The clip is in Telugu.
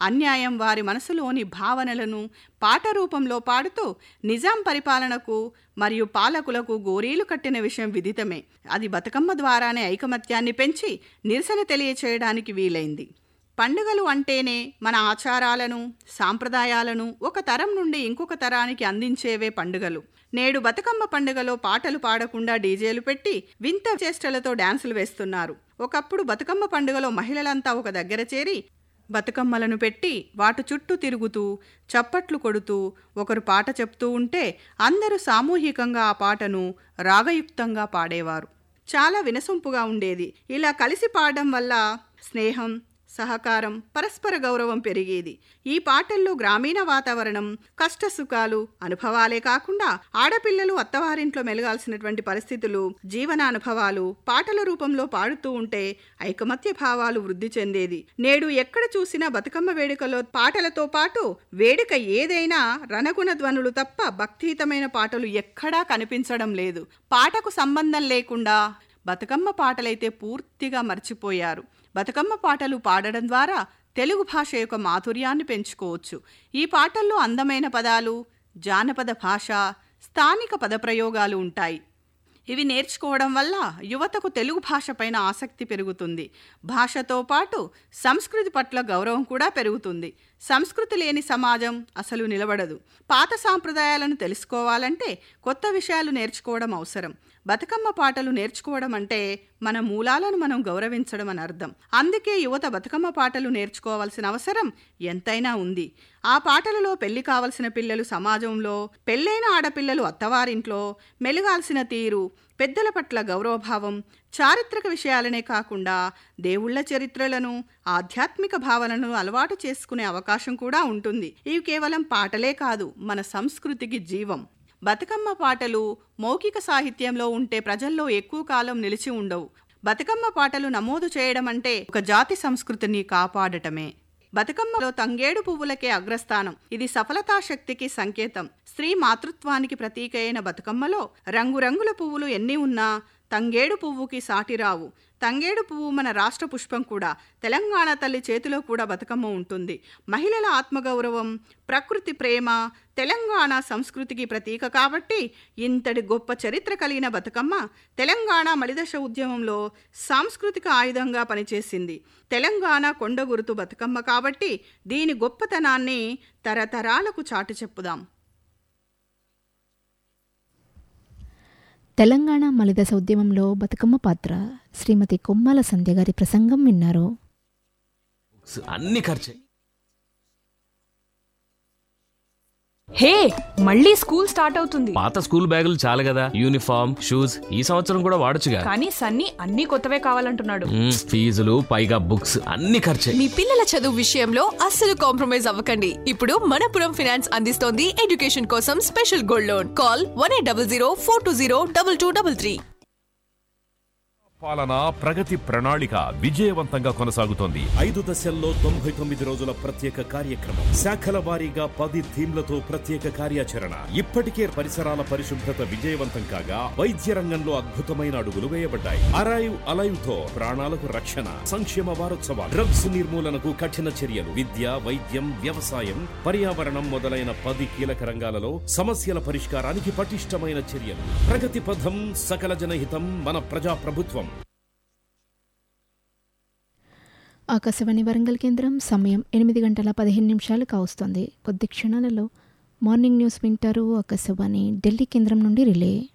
అన్యాయం వారి మనసులోని భావనలను పాట రూపంలో పాడుతూ నిజాం పరిపాలనకు మరియు పాలకులకు గోరీలు కట్టిన విషయం విదితమే అది బతుకమ్మ ద్వారానే ఐకమత్యాన్ని పెంచి నిరసన తెలియచేయడానికి వీలైంది పండుగలు అంటేనే మన ఆచారాలను సాంప్రదాయాలను ఒక తరం నుండి ఇంకొక తరానికి అందించేవే పండుగలు నేడు బతుకమ్మ పండుగలో పాటలు పాడకుండా డీజేలు పెట్టి వింత చేష్టలతో డాన్సులు వేస్తున్నారు ఒకప్పుడు బతుకమ్మ పండుగలో మహిళలంతా ఒక దగ్గర చేరి బతుకమ్మలను పెట్టి వాటి చుట్టూ తిరుగుతూ చప్పట్లు కొడుతూ ఒకరు పాట చెప్తూ ఉంటే అందరూ సామూహికంగా ఆ పాటను రాగయుక్తంగా పాడేవారు చాలా వినసొంపుగా ఉండేది ఇలా కలిసి పాడడం వల్ల స్నేహం సహకారం పరస్పర గౌరవం పెరిగేది ఈ పాటల్లో గ్రామీణ వాతావరణం కష్టసుఖాలు అనుభవాలే కాకుండా ఆడపిల్లలు అత్తవారింట్లో మెలగాల్సినటువంటి పరిస్థితులు జీవనానుభవాలు పాటల రూపంలో పాడుతూ ఉంటే ఐకమత్య భావాలు వృద్ధి చెందేది నేడు ఎక్కడ చూసినా బతుకమ్మ వేడుకలో పాటలతో పాటు వేడుక ఏదైనా రణగుణ ధ్వనులు తప్ప భక్తిహితమైన పాటలు ఎక్కడా కనిపించడం లేదు పాటకు సంబంధం లేకుండా బతుకమ్మ పాటలైతే పూర్తిగా మర్చిపోయారు బతుకమ్మ పాటలు పాడడం ద్వారా తెలుగు భాష యొక్క మాధుర్యాన్ని పెంచుకోవచ్చు ఈ పాటల్లో అందమైన పదాలు జానపద భాష స్థానిక పదప్రయోగాలు ఉంటాయి ఇవి నేర్చుకోవడం వల్ల యువతకు తెలుగు భాష పైన ఆసక్తి పెరుగుతుంది భాషతో పాటు సంస్కృతి పట్ల గౌరవం కూడా పెరుగుతుంది సంస్కృతి లేని సమాజం అసలు నిలబడదు పాత సాంప్రదాయాలను తెలుసుకోవాలంటే కొత్త విషయాలు నేర్చుకోవడం అవసరం బతుకమ్మ పాటలు నేర్చుకోవడం అంటే మన మూలాలను మనం గౌరవించడం అని అర్థం అందుకే యువత బతుకమ్మ పాటలు నేర్చుకోవాల్సిన అవసరం ఎంతైనా ఉంది ఆ పాటలలో పెళ్లి కావలసిన పిల్లలు సమాజంలో పెళ్ళైన ఆడపిల్లలు అత్తవారింట్లో మెలుగాల్సిన తీరు పెద్దల పట్ల గౌరవభావం చారిత్రక విషయాలనే కాకుండా దేవుళ్ల చరిత్రలను ఆధ్యాత్మిక భావనను అలవాటు చేసుకునే అవకాశం కూడా ఉంటుంది ఇవి కేవలం పాటలే కాదు మన సంస్కృతికి జీవం బతుకమ్మ పాటలు మౌఖిక సాహిత్యంలో ఉంటే ప్రజల్లో ఎక్కువ కాలం నిలిచి ఉండవు బతుకమ్మ పాటలు నమోదు చేయడం అంటే ఒక జాతి సంస్కృతిని కాపాడటమే బతుకమ్మలో తంగేడు పువ్వులకే అగ్రస్థానం ఇది సఫలతా శక్తికి సంకేతం స్త్రీ మాతృత్వానికి ప్రతీక అయిన బతుకమ్మలో రంగురంగుల పువ్వులు ఎన్ని ఉన్నా తంగేడు పువ్వుకి సాటిరావు తంగేడు పువ్వు మన రాష్ట్ర పుష్పం కూడా తెలంగాణ తల్లి చేతిలో కూడా బతుకమ్మ ఉంటుంది మహిళల ఆత్మగౌరవం ప్రకృతి ప్రేమ తెలంగాణ సంస్కృతికి ప్రతీక కాబట్టి ఇంతటి గొప్ప చరిత్ర కలిగిన బతుకమ్మ తెలంగాణ మలిదశ ఉద్యమంలో సాంస్కృతిక ఆయుధంగా పనిచేసింది తెలంగాణ కొండ గురుతు బతుకమ్మ కాబట్టి దీని గొప్పతనాన్ని తరతరాలకు చాటి చెప్పుదాం తెలంగాణ మలిదశ ఉద్యమంలో బతుకమ్మ పాత్ర శ్రీమతి కొమ్మాల సంధ్య గారి ప్రసంగం విన్నారు అన్ని ఖర్చే హే మళ్ళీ స్కూల్ స్టార్ట్ అవుతుంది పాత స్కూల్ బ్యాగులు చాలు కదా యూనిఫామ్ షూస్ ఈ సంవత్సరం కూడా వాడొచ్చుగా కానీ సన్నీ అన్ని కొత్తవే కావాలంటున్నాడు మ్మ్, ఫీజులు పైగా బుక్స్ అన్ని ఖర్చే మీ పిల్లల చదువు విషయంలో అస్సలు కాంప్రమైజ్ అవ్వకండి ఇప్పుడు మనపురం ఫినాన్స్ అందిస్తోంది ఎడ్యుకేషన్ కోసం special gold loan call one eight double zero four two zero double two double three పాలన ప్రగతి ప్రణాళిక విజయవంతంగా కొనసాగుతోంది ఐదు దశల్లో తొంభై తొమ్మిది రోజుల ప్రత్యేక కార్యక్రమం శాఖల వారీగా పది థీమ్లతో ప్రత్యేక కార్యాచరణ ఇప్పటికే పరిసరాల పరిశుభ్రత విజయవంతం కాగా వైద్య రంగంలో అద్భుతమైన అడుగులు వేయబడ్డాయి అరైవ్ అలైవ్ తో ప్రాణాలకు రక్షణ సంక్షేమ వారోత్సవాలు డ్రగ్స్ నిర్మూలనకు కఠిన చర్యలు విద్య వైద్యం వ్యవసాయం పర్యావరణం మొదలైన పది కీలక రంగాలలో సమస్యల పరిష్కారానికి పటిష్టమైన చర్యలు ప్రగతి పథం సకల జనహితం మన ప్రజా ప్రభుత్వం ఆకాశవాణి వరంగల్ కేంద్రం సమయం ఎనిమిది గంటల పదిహేను నిమిషాలు కావస్తోంది కొద్ది క్షణాలలో మార్నింగ్ న్యూస్ వింటారు ఆకాశవాణి ఢిల్లీ కేంద్రం నుండి రిలే